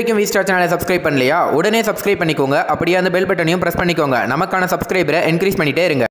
வரைக்கும் V star சேனலை subscribe பண்ணலையா உடனே சப்ஸ்கிரைப் பண்ணிக்கோங்க அப்படியே அந்த பெல் பட்டனையும் ப்ரெஸ் பண்ணிக்கோங்க நமக்கான சப்ஸ்கிரைபரை என்கரேஜ் பண்ணிட்டே இருங்க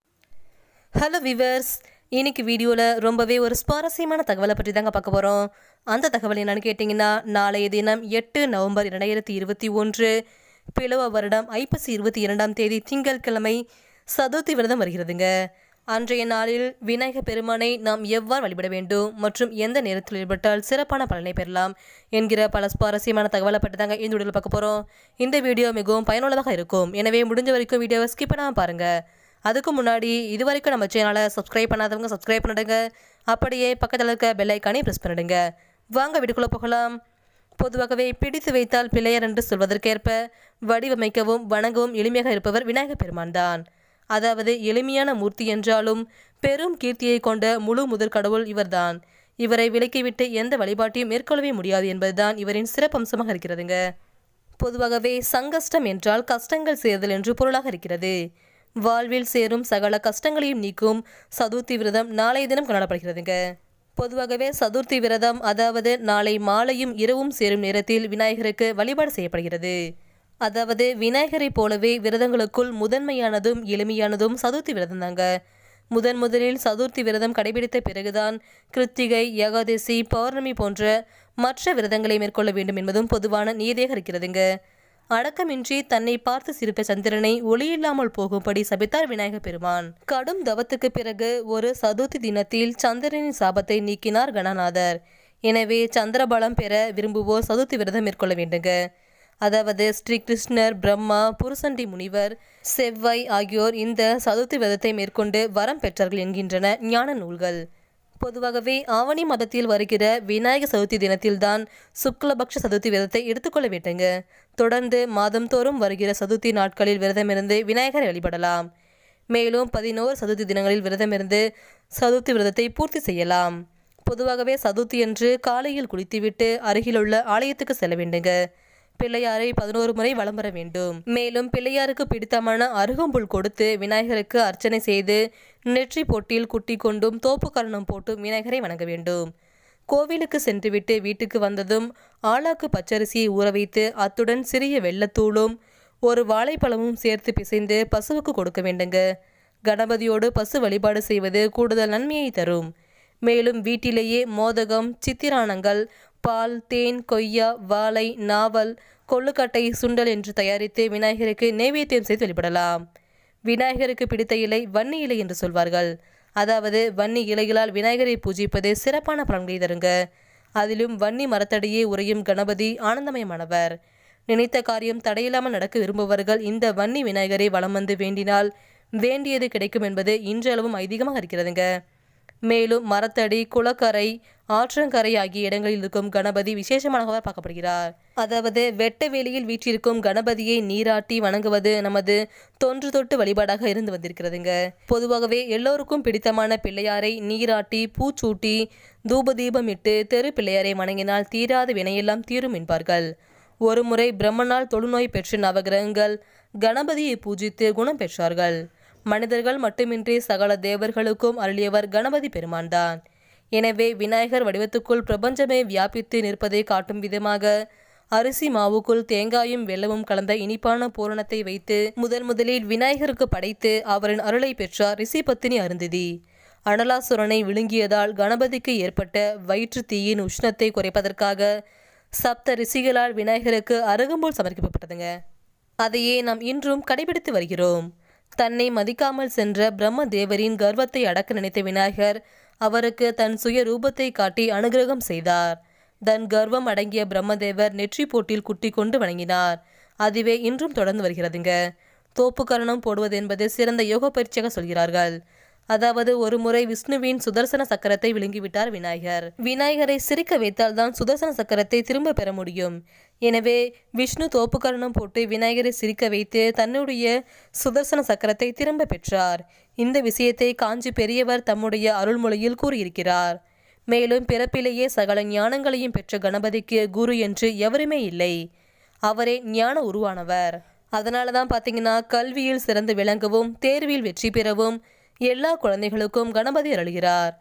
ஹலோ விவர்ஸ் இன்னைக்கு வீடியோவில் ரொம்பவே ஒரு சுவாரஸ்யமான தகவலை பற்றி தாங்க பார்க்க போகிறோம் அந்த தகவல் என்னன்னு கேட்டிங்கன்னா நாளைய தினம் எட்டு நவம்பர் இரண்டாயிரத்தி இருபத்தி ஒன்று பிளவ வருடம் ஐப்பசி இருபத்தி இரண்டாம் தேதி திங்கட்கிழமை சதுர்த்தி விரதம் வருகிறதுங்க அன்றைய நாளில் விநாயகர் பெருமானை நாம் எவ்வாறு வழிபட வேண்டும் மற்றும் எந்த நேரத்தில் வழிபட்டால் சிறப்பான பலனை பெறலாம் என்கிற பல சுவாரஸ்யமான தகவலை பற்றி தாங்க இந்த வீடியோவில் பார்க்க போகிறோம் இந்த வீடியோ மிகவும் பயனுள்ளதாக இருக்கும் எனவே முடிஞ்ச வரைக்கும் வீடியோவை ஸ்கிப் பண்ணாமல் பாருங்கள் அதுக்கு முன்னாடி இது வரைக்கும் நம்ம சேனலை சப்ஸ்கிரைப் பண்ணாதவங்க சப்ஸ்கிரைப் பண்ணிடுங்க அப்படியே பக்கத்தில் இருக்க பெல் ஐக்கானே ப்ரெஸ் பண்ணிடுங்க வாங்க வீட்டுக்குள்ளே போகலாம் பொதுவாகவே பிடித்து வைத்தால் பிள்ளையர் என்று சொல்வதற்கேற்ப வடிவமைக்கவும் வணங்கவும் எளிமையாக இருப்பவர் விநாயகர் பெருமான் தான் அதாவது எளிமையான மூர்த்தி என்றாலும் பெரும் கீர்த்தியை கொண்ட முழு முதற் கடவுள் இவர்தான் இவரை விலக்கிவிட்டு எந்த வழிபாட்டையும் மேற்கொள்ளவே முடியாது என்பதுதான் இவரின் சிறப்பம்சமாக இருக்கிறதுங்க பொதுவாகவே சங்கஷ்டம் என்றால் கஷ்டங்கள் சேர்தல் என்று பொருளாக இருக்கிறது வாழ்வில் சேரும் சகல கஷ்டங்களையும் நீக்கும் சதுர்த்தி விரதம் நாளைய தினம் கொண்டாடப்படுகிறதுங்க பொதுவாகவே சதுர்த்தி விரதம் அதாவது நாளை மாலையும் இரவும் சேரும் நேரத்தில் விநாயகருக்கு வழிபாடு செய்யப்படுகிறது அதாவது விநாயகரைப் போலவே விரதங்களுக்குள் முதன்மையானதும் எளிமையானதும் சதுர்த்தி விரதம் தாங்க முதன் முதலில் சதுர்த்தி விரதம் கடைபிடித்த பிறகுதான் கிருத்திகை ஏகாதசி பௌர்ணமி போன்ற மற்ற விரதங்களை மேற்கொள்ள வேண்டும் என்பதும் பொதுவான நீதியாக இருக்கிறதுங்க அடக்கமின்றி தன்னை பார்த்து சிரித்த சந்திரனை ஒளியில்லாமல் போகும்படி சபித்தார் விநாயகர் பெருமான் கடும் தவத்துக்கு பிறகு ஒரு சதுர்த்தி தினத்தில் சந்திரனின் சாபத்தை நீக்கினார் கணநாதர் எனவே சந்திரபலம் பெற விரும்புவோர் சதுர்த்தி விரதம் மேற்கொள்ள வேண்டுங்க அதாவது ஸ்ரீ கிருஷ்ணர் பிரம்மா புருசண்டி முனிவர் செவ்வாய் ஆகியோர் இந்த சதுர்த்தி விரதத்தை மேற்கொண்டு வரம் பெற்றார்கள் என்கின்றன ஞான நூல்கள் பொதுவாகவே ஆவணி மதத்தில் வருகிற விநாயக சதுர்த்தி தினத்தில்தான் சுக்லபக்ஷ சதுர்த்தி விரதத்தை எடுத்துக்கொள்ள வேண்டுங்க தொடர்ந்து மாதந்தோறும் வருகிற சதுர்த்தி நாட்களில் விரதமிருந்து விநாயகரை வழிபடலாம் மேலும் பதினோரு சதுர்த்தி தினங்களில் விரதமிருந்து சதுர்த்தி விரதத்தை பூர்த்தி செய்யலாம் பொதுவாகவே சதுர்த்தி அன்று காலையில் குளித்துவிட்டு அருகிலுள்ள ஆலயத்துக்கு செல்ல வேண்டுங்க பிள்ளையாரை பதினோரு முறை வலம் வர வேண்டும் மேலும் பிள்ளையாருக்கு பிடித்தமான அருகம்புல் கொடுத்து விநாயகருக்கு அர்ச்சனை செய்து நெற்றி பொட்டில் குட்டி கொண்டும் தோப்பு கரணம் போட்டும் விநாயகரை வணங்க வேண்டும் கோவிலுக்கு சென்றுவிட்டு வீட்டுக்கு வந்ததும் ஆளாக்கு பச்சரிசியை ஊற வைத்து அத்துடன் சிறிய வெள்ளத்தூளும் ஒரு வாழைப்பழமும் சேர்த்து பிசைந்து பசுவுக்கு கொடுக்க வேண்டுங்க கணபதியோடு பசு வழிபாடு செய்வது கூடுதல் நன்மையை தரும் மேலும் வீட்டிலேயே மோதகம் சித்திரானங்கள் பால் தேன் கொய்யா வாழை நாவல் கொள்ளுக்கட்டை சுண்டல் என்று தயாரித்து விநாயகருக்கு நைவேத்தியம் செய்து வழிபடலாம் விநாயகருக்கு பிடித்த இலை வன்னி இலை என்று சொல்வார்கள் அதாவது வன்னி இலைகளால் விநாயகரை பூஜிப்பது சிறப்பான பலன்களை தருங்க அதிலும் வன்னி மரத்தடியே உறையும் கணபதி ஆனந்தமயமானவர் நினைத்த காரியம் தடையில்லாமல் நடக்க விரும்புபவர்கள் இந்த வன்னி விநாயகரை வலம் வந்து வேண்டினால் வேண்டியது கிடைக்கும் என்பது இன்றளவும் ஐதீகமாக இருக்கிறதுங்க மேலும் மரத்தடி குளக்கரை ஆற்றங்கரை ஆகிய இடங்களில் இருக்கும் கணபதி விசேஷமானவர் பார்க்கப்படுகிறார் அதாவது வெட்ட வெளியில் வீற்றிருக்கும் கணபதியை நீராட்டி வணங்குவது நமது தொன்று தொட்டு வழிபாடாக இருந்து வந்திருக்கிறதுங்க பொதுவாகவே எல்லோருக்கும் பிடித்தமான பிள்ளையாரை நீராட்டி பூச்சூட்டி தூபதீபம் இட்டு தெரு பிள்ளையாரை வணங்கினால் தீராத வினையெல்லாம் தீரும் என்பார்கள் ஒருமுறை பிரம்மனால் தொழுநோய் பெற்ற நவகிரகங்கள் கணபதியை பூஜித்து குணம் பெற்றார்கள் மனிதர்கள் மட்டுமின்றி சகல தேவர்களுக்கும் அருளியவர் கணபதி பெருமான்தான் எனவே விநாயகர் வடிவத்துக்குள் பிரபஞ்சமே வியாபித்து நிற்பதை காட்டும் விதமாக அரிசி மாவுக்குள் தேங்காயும் வெல்லமும் கலந்த இனிப்பான பூரணத்தை வைத்து முதன் முதலில் விநாயகருக்கு படைத்து அவரின் அருளை பெற்றார் ரிஷிபத்தினி அருந்ததி அனலாசுரனை விழுங்கியதால் கணபதிக்கு ஏற்பட்ட வயிற்று தீயின் உஷ்ணத்தை குறைப்பதற்காக சப்த ரிஷிகளால் விநாயகருக்கு அருகம்புல் சமர்ப்பிக்கப்பட்டதுங்க அதையே நாம் இன்றும் கடைபிடித்து வருகிறோம் தன்னை மதிக்காமல் சென்ற பிரம்ம தேவரின் கர்வத்தை அடக்க நினைத்த விநாயகர் அவருக்கு தன் சுய ரூபத்தை காட்டி அனுகிரகம் செய்தார் தன் கர்வம் அடங்கிய பிரம்மதேவர் நெற்றி போட்டில் குட்டி கொண்டு வணங்கினார் அதுவே இன்றும் தொடர்ந்து வருகிறதுங்க தோப்புக்கரணம் போடுவது என்பது சிறந்த யோக பயிற்சியாக சொல்கிறார்கள் அதாவது ஒரு முறை விஷ்ணுவின் சுதர்சன சக்கரத்தை விழுங்கிவிட்டார் விநாயகர் விநாயகரை சிரிக்க வைத்தால் தான் சுதர்சன சக்கரத்தை திரும்ப பெற முடியும் எனவே விஷ்ணு தோப்புக்கரணம் போட்டு விநாயகரை சிரிக்க வைத்து தன்னுடைய சுதர்சன சக்கரத்தை திரும்ப பெற்றார் இந்த விஷயத்தை காஞ்சி பெரியவர் தம்முடைய அருள்மொழியில் கூறியிருக்கிறார் மேலும் பிறப்பிலேயே சகல ஞானங்களையும் பெற்ற கணபதிக்கு குரு என்று எவருமே இல்லை அவரே ஞான உருவானவர் அதனால தான் பார்த்தீங்கன்னா கல்வியில் சிறந்து விளங்கவும் தேர்வில் வெற்றி பெறவும் எல்லா குழந்தைகளுக்கும் கணபதி அருள்கிறார்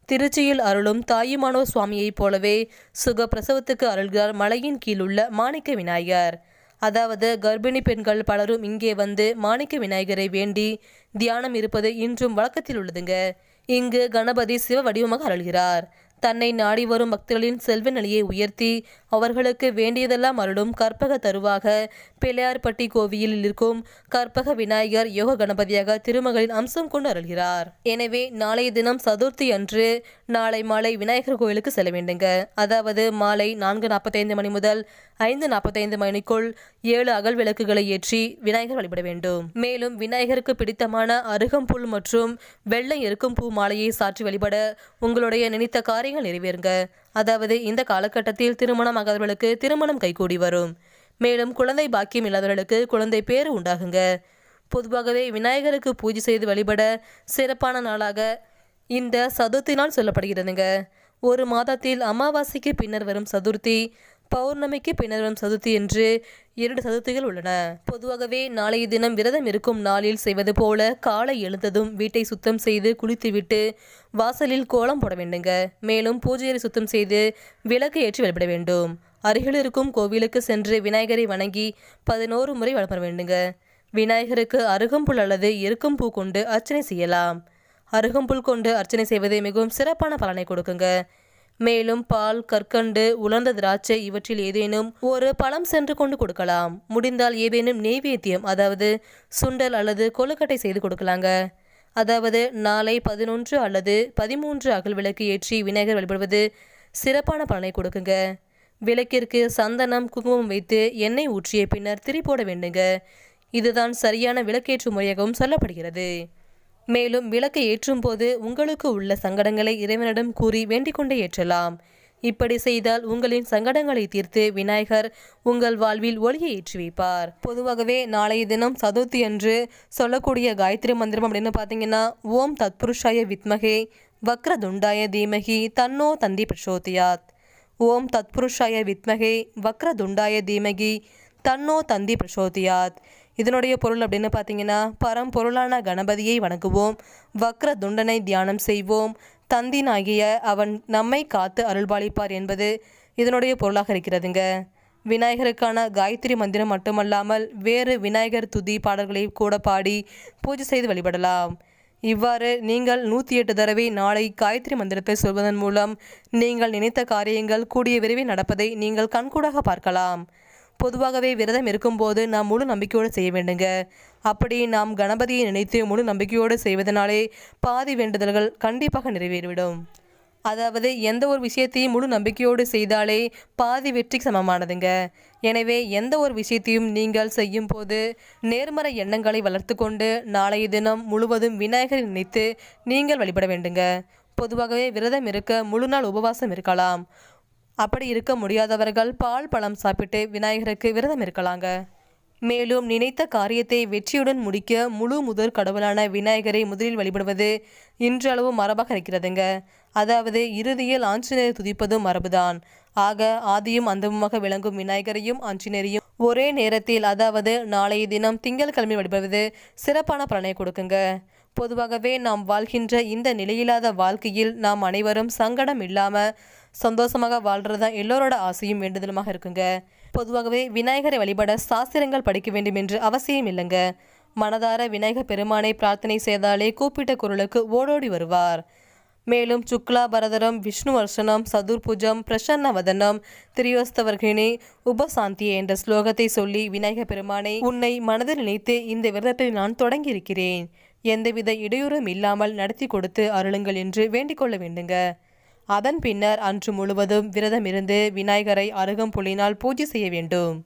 திருச்சியில் அருளும் தாயுமானோ சுவாமியைப் போலவே சுக பிரசவத்துக்கு அருள்கிறார் மலையின் கீழுள்ள மாணிக்க விநாயகர் அதாவது கர்ப்பிணி பெண்கள் பலரும் இங்கே வந்து மாணிக்க விநாயகரை வேண்டி தியானம் இருப்பது இன்றும் வழக்கத்தில் உள்ளதுங்க இங்கு கணபதி சிவ வடிவமாக அருள்கிறார் தன்னை நாடி வரும் பக்தர்களின் செல்வ நிலையை உயர்த்தி அவர்களுக்கு வேண்டியதெல்லாம் அருளும் கற்பக தருவாக பிள்ளையார்பட்டி கோவிலில் இருக்கும் கற்பக விநாயகர் யோக கணபதியாக திருமகளின் அம்சம் கொண்டு அருள்கிறார் எனவே நாளைய தினம் சதுர்த்தி அன்று நாளை மாலை விநாயகர் கோவிலுக்கு செல்ல வேண்டுங்க அதாவது மாலை நான்கு நாற்பத்தைந்து மணி முதல் ஐந்து நாற்பத்தைந்து மணிக்குள் ஏழு அகல் விளக்குகளை ஏற்றி விநாயகர் வழிபட வேண்டும் மேலும் விநாயகருக்கு பிடித்தமான அருகம்புல் மற்றும் வெள்ளை எருக்கும் பூ மாலையை சாற்றி வழிபட உங்களுடைய நினைத்த காரியங்கள் நிறைவேறுங்க அதாவது இந்த காலகட்டத்தில் திருமணம் ஆகாதவர்களுக்கு திருமணம் கைகூடி வரும் மேலும் குழந்தை பாக்கியம் இல்லாதவர்களுக்கு குழந்தை பேறு உண்டாகுங்க பொதுவாகவே விநாயகருக்கு பூஜை செய்து வழிபட சிறப்பான நாளாக இந்த சதுர்த்தி நாள் சொல்லப்படுகிறதுங்க ஒரு மாதத்தில் அமாவாசைக்கு பின்னர் வரும் சதுர்த்தி பௌர்ணமிக்கு பின்னர் வரும் சதுர்த்தி என்று இரண்டு சதுர்த்திகள் உள்ளன பொதுவாகவே நாளைய தினம் விரதம் இருக்கும் நாளில் செய்வது போல காலை எழுந்ததும் வீட்டை சுத்தம் செய்து குளித்துவிட்டு வாசலில் கோலம் போட வேண்டுங்க மேலும் பூஜையை சுத்தம் செய்து விளக்கு ஏற்றி வழிபட வேண்டும் அருகில் இருக்கும் கோவிலுக்கு சென்று விநாயகரை வணங்கி பதினோரு முறை வழிபட வேண்டுங்க விநாயகருக்கு அருகம்புல் அல்லது எருக்கும் பூ கொண்டு அர்ச்சனை செய்யலாம் அருகம்புல் கொண்டு அர்ச்சனை செய்வது மிகவும் சிறப்பான பலனை கொடுக்குங்க மேலும் பால் கற்கண்டு உலர்ந்த திராட்சை இவற்றில் ஏதேனும் ஒரு பழம் சென்று கொண்டு கொடுக்கலாம் முடிந்தால் ஏதேனும் நெய்வேத்தியம் அதாவது சுண்டல் அல்லது கொழுக்கட்டை செய்து கொடுக்கலாங்க அதாவது நாளை பதினொன்று அல்லது பதிமூன்று அகல் விளக்கு ஏற்றி விநாயகர் வழிபடுவது சிறப்பான பலனை கொடுக்குங்க விளக்கிற்கு சந்தனம் குங்குமம் வைத்து எண்ணெய் ஊற்றிய பின்னர் திரி போட வேண்டுங்க இதுதான் சரியான விளக்கேற்று முறையாகவும் சொல்லப்படுகிறது மேலும் விளக்கை ஏற்றும் போது உங்களுக்கு உள்ள சங்கடங்களை இறைவனிடம் கூறி வேண்டிக் கொண்டே ஏற்றலாம் இப்படி செய்தால் உங்களின் சங்கடங்களை தீர்த்து விநாயகர் உங்கள் வாழ்வில் ஒளியை ஏற்றி வைப்பார் பொதுவாகவே நாளைய தினம் சதுர்த்தி அன்று சொல்லக்கூடிய காயத்ரி மந்திரம் அப்படின்னு பார்த்தீங்கன்னா ஓம் தத்புருஷாய வித்மகே வக்ரதுண்டாய தீமகி தன்னோ தந்தி பிரசோதியாத் ஓம் தத்புருஷாய வித்மகே வக்ரதுண்டாய தீமகி தன்னோ தந்தி பிரசோதியாத் இதனுடைய பொருள் அப்படின்னு பார்த்தீங்கன்னா பரம்பொருளான கணபதியை வணங்குவோம் வக்ர துண்டனை தியானம் செய்வோம் தந்தினாகிய அவன் நம்மை காத்து அருள்பாலிப்பார் என்பது இதனுடைய பொருளாக இருக்கிறதுங்க விநாயகருக்கான காயத்ரி மந்திரம் மட்டுமல்லாமல் வேறு விநாயகர் துதி பாடல்களை கூட பாடி பூஜை செய்து வழிபடலாம் இவ்வாறு நீங்கள் நூற்றி எட்டு தடவை நாளை காயத்ரி மந்திரத்தை சொல்வதன் மூலம் நீங்கள் நினைத்த காரியங்கள் கூடிய விரைவில் நடப்பதை நீங்கள் கண்கூடாக பார்க்கலாம் பொதுவாகவே விரதம் இருக்கும்போது நாம் முழு நம்பிக்கையோடு செய்ய வேண்டுங்க அப்படி நாம் கணபதியை நினைத்து முழு நம்பிக்கையோடு செய்வதனாலே பாதி வேண்டுதல்கள் கண்டிப்பாக நிறைவேறிவிடும் அதாவது எந்த ஒரு விஷயத்தையும் முழு நம்பிக்கையோடு செய்தாலே பாதி வெற்றிக்கு சமமானதுங்க எனவே எந்த ஒரு விஷயத்தையும் நீங்கள் செய்யும் போது நேர்மறை எண்ணங்களை வளர்த்து கொண்டு நாளைய தினம் முழுவதும் விநாயகரை நினைத்து நீங்கள் வழிபட வேண்டுங்க பொதுவாகவே விரதம் இருக்க முழு நாள் உபவாசம் இருக்கலாம் அப்படி இருக்க முடியாதவர்கள் பால் பழம் சாப்பிட்டு விநாயகருக்கு விரதம் இருக்கலாங்க மேலும் நினைத்த காரியத்தை வெற்றியுடன் முடிக்க முழு முதற் கடவுளான விநாயகரை முதலில் வழிபடுவது இன்றளவு மரபாக இருக்கிறதுங்க அதாவது இறுதியில் ஆஞ்சநேயர் துதிப்பதும் மரபுதான் ஆக ஆதியும் அந்தமுமாக விளங்கும் விநாயகரையும் ஆஞ்சநேயரையும் ஒரே நேரத்தில் அதாவது நாளைய தினம் திங்கட்கிழமை வழிபடுவது சிறப்பான பலனை கொடுக்குங்க பொதுவாகவே நாம் வாழ்கின்ற இந்த நிலையில்லாத வாழ்க்கையில் நாம் அனைவரும் சங்கடம் இல்லாமல் சந்தோஷமாக வாழ்கிறது தான் எல்லோரோட ஆசையும் வேண்டுதலுமாக இருக்குங்க பொதுவாகவே விநாயகரை வழிபட சாஸ்திரங்கள் படிக்க வேண்டும் என்று அவசியம் இல்லைங்க மனதார விநாயகர் பெருமானை பிரார்த்தனை செய்தாலே கூப்பிட்ட குரலுக்கு ஓடோடி வருவார் மேலும் சுக்லா பரதரம் விஷ்ணு வர்ஷனம் சதுர்புஜம் பிரசன்ன வதனம் திரியோஸ்தவர்கினி உபசாந்தி என்ற ஸ்லோகத்தை சொல்லி விநாயகர் பெருமானை உன்னை மனதில் நினைத்து இந்த விரதத்தை நான் தொடங்கியிருக்கிறேன் எந்தவித இடையூறும் இல்லாமல் நடத்தி கொடுத்து அருளுங்கள் என்று வேண்டிக் கொள்ள வேண்டுங்க அதன் பின்னர் அன்று முழுவதும் விரதம் இருந்து விநாயகரை அருகம்புலினால் பூஜை செய்ய வேண்டும்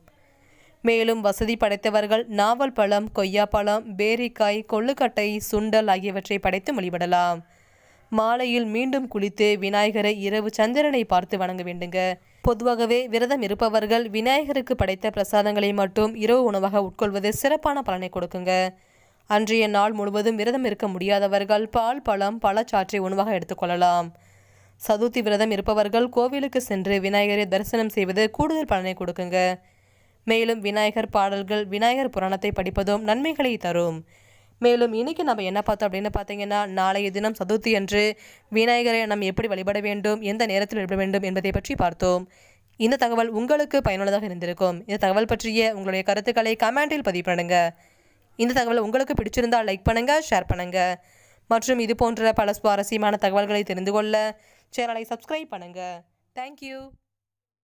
மேலும் வசதி படைத்தவர்கள் நாவல் பழம் கொய்யாப்பழம் பேரிக்காய் கொள்ளுக்கட்டை சுண்டல் ஆகியவற்றை படைத்து வழிபடலாம் மாலையில் மீண்டும் குளித்து விநாயகரை இரவு சந்திரனை பார்த்து வணங்க வேண்டுங்க பொதுவாகவே விரதம் இருப்பவர்கள் விநாயகருக்கு படைத்த பிரசாதங்களை மட்டும் இரவு உணவாக உட்கொள்வது சிறப்பான பலனை கொடுக்குங்க அன்றைய நாள் முழுவதும் விரதம் இருக்க முடியாதவர்கள் பால் பழம் பழச்சாற்றை உணவாக எடுத்துக்கொள்ளலாம் சதுர்த்தி விரதம் இருப்பவர்கள் கோவிலுக்கு சென்று விநாயகரை தரிசனம் செய்வது கூடுதல் பலனை கொடுக்குங்க மேலும் விநாயகர் பாடல்கள் விநாயகர் புராணத்தை படிப்பதும் நன்மைகளை தரும் மேலும் இன்னைக்கு நம்ம என்ன பார்த்தோம் அப்படின்னு பார்த்தீங்கன்னா நாளைய தினம் சதுர்த்தி அன்று விநாயகரை நாம் எப்படி வழிபட வேண்டும் எந்த நேரத்தில் வழிபட வேண்டும் என்பதை பற்றி பார்த்தோம் இந்த தகவல் உங்களுக்கு பயனுள்ளதாக இருந்திருக்கும் இந்த தகவல் பற்றிய உங்களுடைய கருத்துக்களை கமெண்டில் பதிவு பண்ணுங்க இந்த தகவல் உங்களுக்கு பிடிச்சிருந்தால் லைக் பண்ணுங்க ஷேர் பண்ணுங்க மற்றும் இது போன்ற பல சுவாரஸ்யமான தகவல்களை தெரிந்து கொள்ள சேனலை சப்ஸ்கிரைப் பண்ணுங்க தேங்க்யூ